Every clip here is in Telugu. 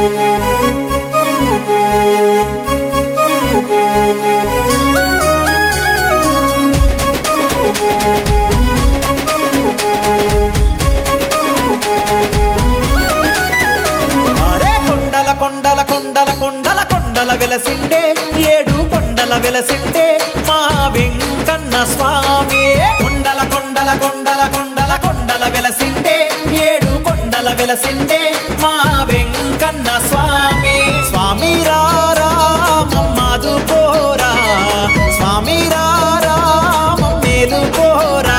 అరే కొండల కొండల కొండల కొండల కొండల వెలసిండే ఏడు కొండల వెలసిండే మా వెంకన్న స్వామి కొండల కొండల కొండల కొండల కొండల వెలసిండే ఏడు కొండల వెలసిండే మా వెంకన్న స్వామి స్వామి రారా మమ్మాదు కోరా స్వామి రారా మమ్మేలు కోరా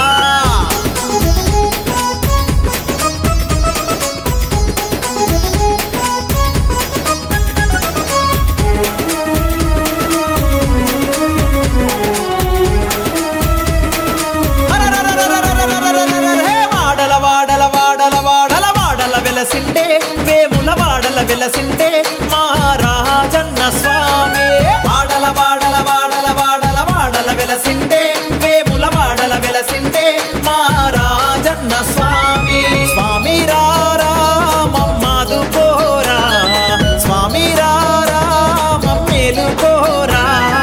వాడల వాడల వాడల వాడల వాడల వెలసిండే వేముల వాడల వెలసిండే మా రాజన్న స్వామి వాడల వాడల వాడల వాడల వాడల వెలసిండే వేముల వాడల వెలసిండే మా రాజన్న స్వామి స్వామి రారా మమ్మాదు కోరా స్వామి రారా మమ్మేలు కోరా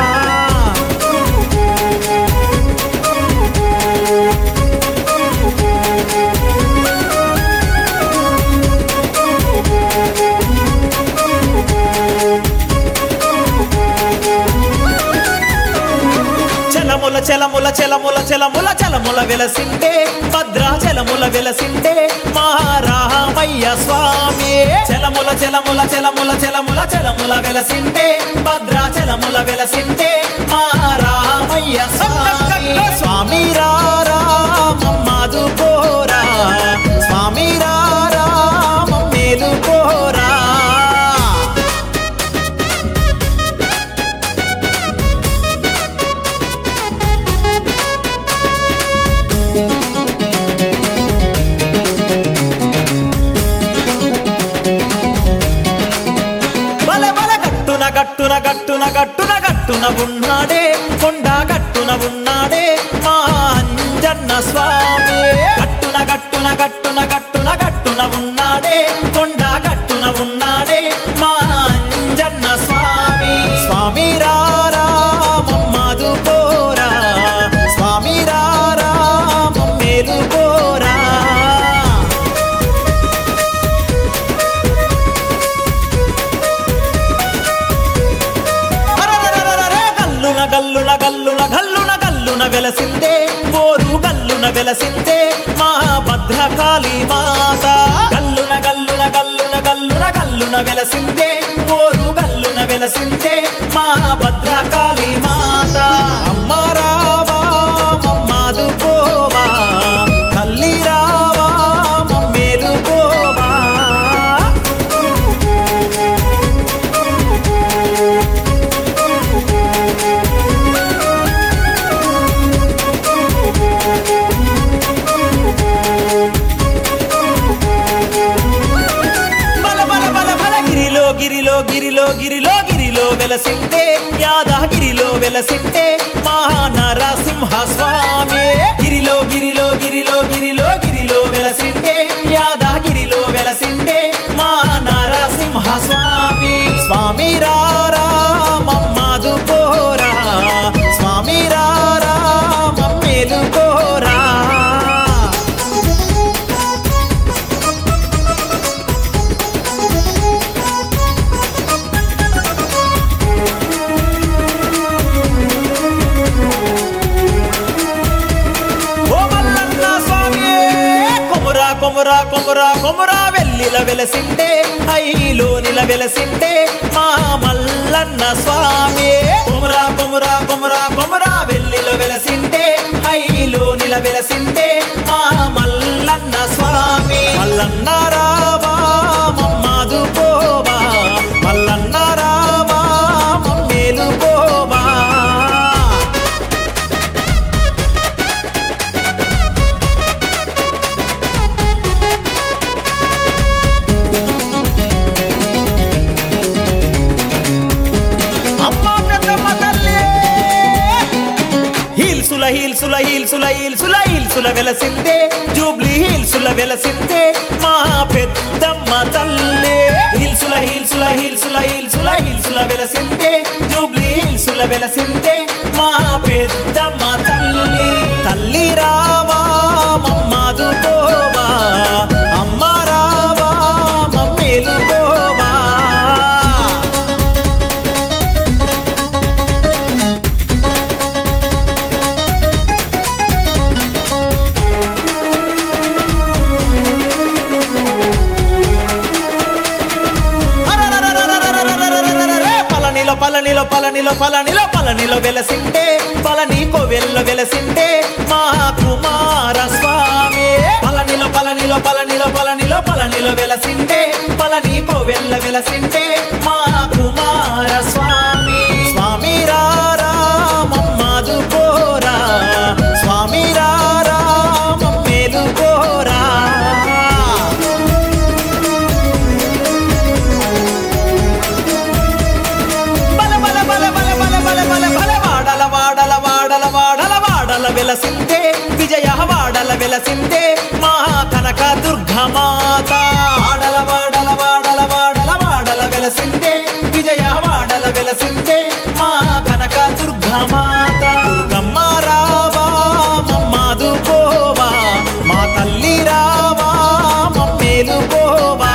చలముల చలముల చలముల చలముల చలముల వెలసిండే భద్రాచలముల వెలసిండే మహారామయ్య స్వామి చలముల చలముల చలముల చలముల చలముల వెలసిండే భద్రాచలముల వెలసిండే మహారామయ్య స్వామి స్వామి రారా మమ్మాదు కోరా స్వామి రారా మమ్మేలు కోరా బల బల గట్టున గట్టున గట్టున గట్టున గట్టున ఉన్నాడే కొండ గట్టున ఉన్నాడే మా అంజన్న స్వామి గట్టున గట్టున గట్టున గట్టున గట్టున ఉన్నాడే కొండ గట్టున ఉన్నాడే మా అంజన్న స్వామి స్వామి రారా మమ్మాదు కోరా స్వామి రారా మమ్మేలు కోరా అరరరరరరే గల్లున గల్లున గల్లున గల్లున గల్లున వెలసిందే ఓరు గల్లున వెలసిందే మా భద్రకాళి మాత గల్లున గల్లున గల్లున గల్లున గల్లున వెలసిందే ఓరు గల్లున వెలసిందే మా భద్రకాళి మాత అమ్మ రావా మమ్మాదు కోవా తల్లి రావా మమ్మేలు కోవా బల బల బల బల గిరిలో గిరిలో గిరిలో గిరిలో గిరిలో వెలసింటే యాదగిరిలో వెలసింటే మహానరసింహ స్వామి గిరిలో గిరిలో గిరిలో గిరిలో గిరిలో వెలసింటే యాదగిరిలో వెలసింటే మహానరసింహ స్వామి స్వామి రారా మమ్మాదు కోరా స్వామి రారా మమ్మేలు కోరా ఓ మల్లన్న స్వామి కొమురా కొమురా కొమురా కొమురా వెల్లిల వెలసిండే ఐలో నిల వెలసిండే మా మల్లన్న స్వామి కొమురా కొమురా కొమురా కొమురా వెల్లిల వెలసిండే ఐలో నిల వెలసిండే మా మల్లన్న స్వామి మల్లన్న రావా మమ్మాదు పోవా మల్లన్న రావా మమ్మేలు పోవా అమ్మా పెద్దమ్మ తల్లి హీల్సుల హీల్సుల హీల్సుల హీల్సుల హీల్సుల వెలసిందే జూబ్లీ హీల్సుల వెలసిందే మా పెద్దమ్మ తల్లి హిల్సుల హిల్స్ లో వెలసిందే జూబ్లీ హిల్స్ లో వెలసిందే మా పెద్దమ్మ తల్లి తల్లి రావా మమ్మాదు పోవా అమ్మ రావా మమ్మేలు పోవా పలనిలో పలనిలో పలనిలో పలనిలో పలనిలో వెలసిండే పలని కోవెల్లో వెలసిండే మా కుమార స్వామి పలనిలో పలనిలో పలనిలో పలనిలో పలనిలో వెలసిండే పలని కోవెల్ల వెలసిండే మా కుమార స్వామి స్వామి రారా మమ్మాదు కోరా స్వామి రారా మమ్మేలు కోరా బల బల బల బల బల బల బల బల వాడల వాడల వాడల వాడల వాడల వెలసిందే విజయ వాడల వెలసిందే మా కనక దుర్గమాత వాడల వాడల వాడల వాడల వాడల వెలసిందే విజయ వాడల వెలసిందే మా కనక దుర్గమాత దుర్గమ్మ రావా మమ్మాదు పోవా మా తల్లి రావా మమ్మేలు పోవా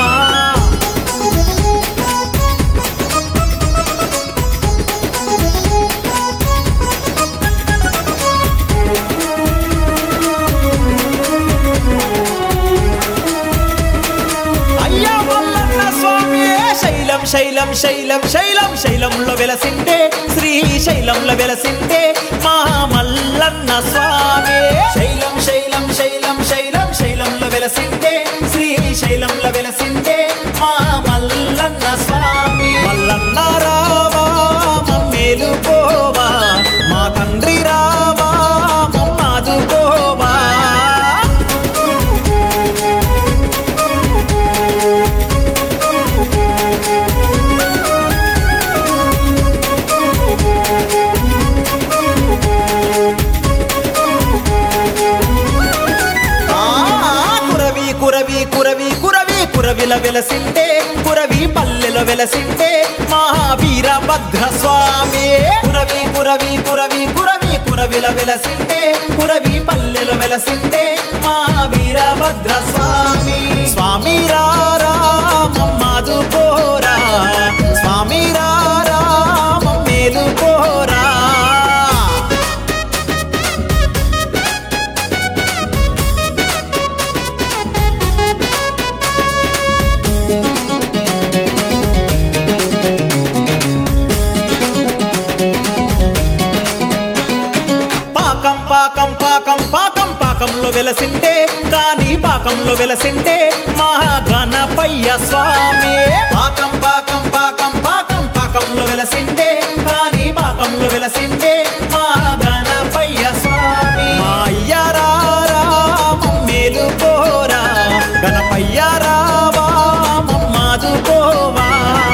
అయ్యా మల్లన్న స్వామి శైలం శైలం శైలం శైలం శైలంలో వెలసిండే శ్రీ శైలంలో వెలసిండే మా మల్లన్న స్వామి శైలం శైలం శైలం శైలం శైలంలో వెలసిండే శ్రీ శైలంలో వెలసిండే మా మల్లన్న స్వామి మల్లన్న రావా మమ్మేలు పోవా మా తండ్రి రావా మమ్మాదు పోవా ఆ, కురవి కురవి కురవి కురవి కురవిల వెలసిండే కురవి పల్లెల వెలసిండే మహావీర భద్ర స్వామి కురవి కురవి కురవి కురవి కురవిల వెలసిండే కురవి పల్లెల వెలసిండే మహావీర భద్ర స్వామి స్వామి రారా మమ్మాదు పోరా స్వామి రారా మమ్మేలు పోరా పాకం పాకం పాకం పాకం పాకంలో వెలసిండే కాని పాకంలో వెలసిండే మహాగణపయ్య స్వామి పాకం పాకం పాకం పాకం పాకంలో వెలసిండే కాని పాకంలో వెలసిండే మహాగణపయ్య స్వామి మా అయ్య రారా మమ్మేలు కోరా గణపయ్య రావా మమ్మాదు పోవా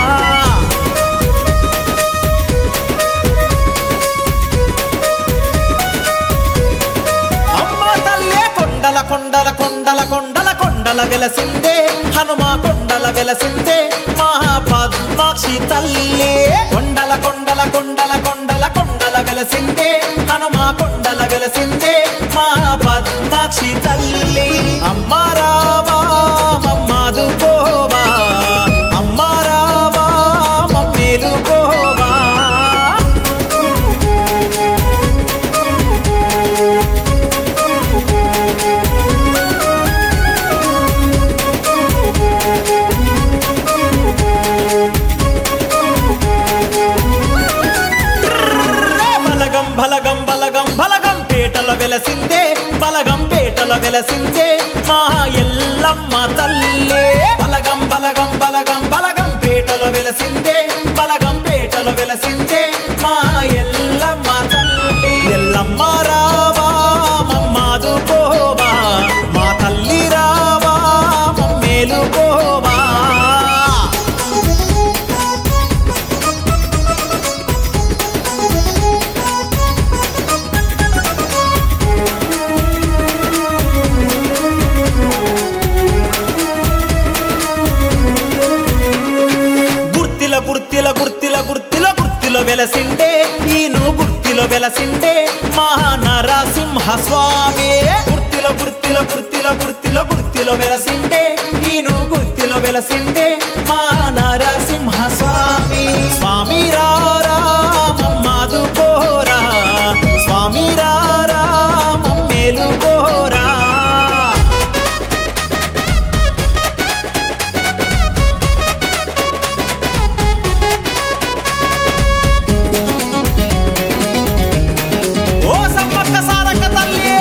అమ్మ తల్లే కొండల కొండల కొండల కొండల కొండల వెలసిందే హనుమ కొండల వెలసిందే మహాపద్మాక్షి తల్లి కొండల కొండల కొండల కొండల కొండల వెలసిందే హనుమ కొండల వెలసిందే మహాపద్మాక్షి తల్లి అమ్మ రావా మమ్మాదు పోవా అమ్మ రావా మమ్మేలు పోవా బలగం బలగం బలగం బలగం పేటల వెలసిందే బలగం పేటల వెలసిందే మా ఎల్లమ్మ తల్లి బలగం బలగం బలగం బలగం పేటల వెలసిందే బలగం పేటల వెలసిందే మా ఎల్లమ్మ తల్లి ఎల్లమ్మ రావా మమ్మాదు పోవా మా తల్లి రావా మమ్మేలు పోవా గుర్తిల గుర్తి వెలసిండే ఈను గుర్తిలో వెలసిండే మహానరసింహ స్వామి గుర్తిలో గుర్తిలో గుర్తిలో గుర్తిలో గుర్తిలో వెలసిండే ఈను గుర్తిలో వెలసిండే మహానరసింహ స్వామి స్వామి రారా మమ్మాదు కోరా స్వామి రారా మమ్మేలు కోరా ఓ సమ్మక్క సారక్క తల్లి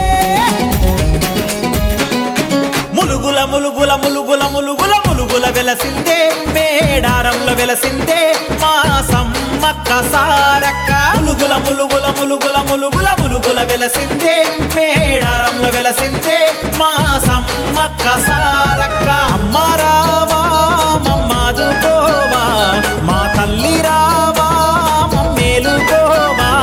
ములుగుల ములుగుల ములుగుల ములుగుల ములుగుల వెలసిందే మేడారంలో వెలసిందే మా సమ్మక్క సారక్క ములుగుల ములుగుల ములుగుల ములుగుల ములుగుల వెలసిందే మేడారంలో వెలసిందే మా సమ్మక్క సారక్క అమ్మ రావా మమ్మాదు కోవా మా తల్లి రావా మమ్మేలు కోవా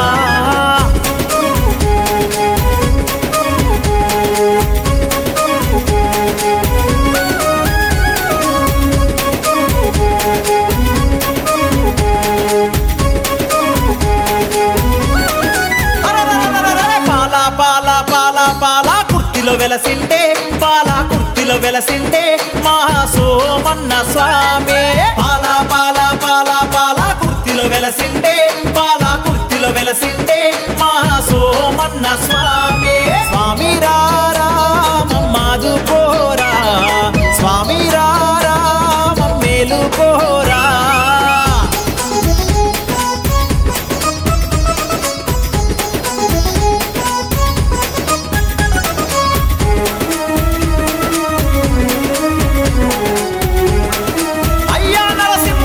అరరరరరర పాల పాల పాల పాల కుర్తిలో వెలసిండే పాల కుర్తిలో వెలసిండే మా సోమన్న స్వామి పాల పాల పాల పాల కుర్తిలో వెలసిండే పాల కుర్తిలో వెలసిండే మా సోమన్న స్వామి స్వామి రారా మమ్మాదు కోరా స్వామి రారా మమ్మేలు కోరా అయ్యా నరసింహ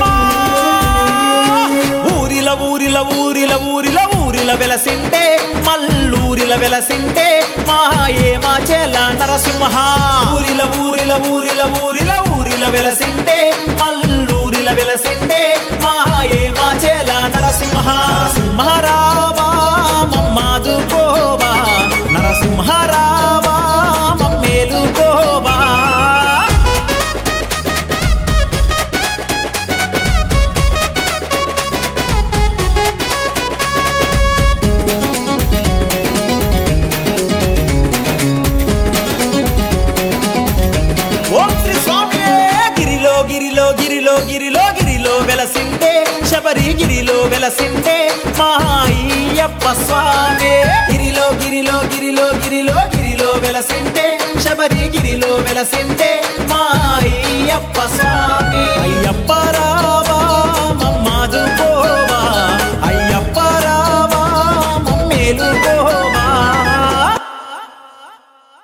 ఊరిల ఊరిల ఊరిల ఊరిల ఊరిల వెలసిండే మల్లూరిల వెలసిండే మాయే మా చెల నరసింహ ఊరిల ఊరిల ఊరిల ఊరిల ఊరిల వెలసిండే మల్లూరిల వెలసిండే మాయే మా చెల నరసింహ నరసింహరావా మమ్మాదు కోవా నరసింహరావా మమ్మేలు కోవా ఓం శ్రీ స్వామి గిరిలో గిరిలో గిరిలో గిరిలో గిరిలో వెలసిండే శబరి గిరిలో వెలసిండే మహాయ్యప్ప స్వామి గిరిలో గిరిలో గిరిలో గిరిలో గిరిలో వెలసిండే శబరి గిరిలో వెలసిండే మహాయ్యప్ప స్వామి